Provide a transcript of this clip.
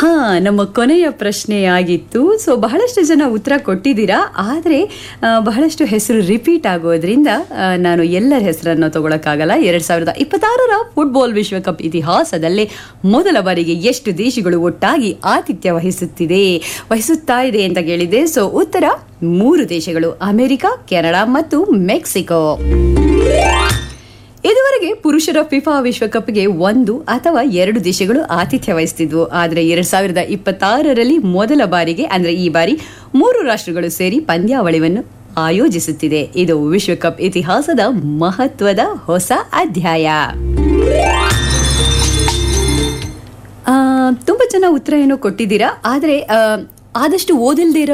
ಹಾ ನಮ್ಮ ಕೊನೆಯ ಪ್ರಶ್ನೆ ಆಗಿತ್ತು ಸೊ ಬಹಳಷ್ಟು ಜನ ಉತ್ತರ ಕೊಟ್ಟಿದ್ದೀರಾ ಆದರೆ ಆ, ಬಹಳಷ್ಟು ಹೆಸರು ರಿಪೀಟ್ ಆಗೋದ್ರಿಂದ ಆ, ನಾನು ಎಲ್ಲರ ಹೆಸರನ್ನು ತಗೊಳಕ್ಕಾಗಲ್ಲ ಎರಡ್ ಸಾವಿರದ ಇಪ್ಪತ್ತಾರರ ಫುಟ್ಬಾಲ್ ವಿಶ್ವಕಪ್ ಇತಿಹಾಸದಲ್ಲೇ ಮೊದಲ ಬಾರಿಗೆ ಎಷ್ಟು ದೇಶಗಳು ಒಟ್ಟಾಗಿ ಆತಿಥ್ಯ ವಹಿಸುತ್ತಿದೆ ವಹಿಸುತ್ತಾ ಇದೆ ಅಂತ ಕೇಳಿದೆ ಸೊ ಉತ್ತರ ಮೂರು ದೇಶಗಳು ಅಮೆರಿಕ ಕೆನಡಾ ಮತ್ತು ಮೆಕ್ಸಿಕೋ ಇದುವರೆಗೆ ಪುರುಷರ ಫಿಫಾ ವಿಶ್ವಕಪ್ಗೆ ಒಂದು ಅಥವಾ ಎರಡು ದೇಶಗಳು ಆತಿಥ್ಯ ವಹಿಸುತ್ತಿದ್ವು ಆದರೆ ಎರಡ್ ಸಾವಿರದ ಇಪ್ಪತ್ತಾರರಲ್ಲಿ ಮೊದಲ ಬಾರಿಗೆ ಅಂದ್ರೆ ಈ ಬಾರಿ ಮೂರು ರಾಷ್ಟ್ರಗಳು ಸೇರಿ ಪಂದ್ಯಾವಳಿಯನ್ನು ಆಯೋಜಿಸುತ್ತಿದೆ ಇದು ವಿಶ್ವಕಪ್ ಇತಿಹಾಸದ ಮಹತ್ವದ ಹೊಸ ಅಧ್ಯಾಯ ಆ, ತುಂಬಾ ಜನ ಉತ್ತರ ಏನೋ ಕೊಟ್ಟಿದ್ದೀರಾ ಆದರೆ ಆ, ಆದಷ್ಟು ಓದಿಲ್ದೇ ಇರೋ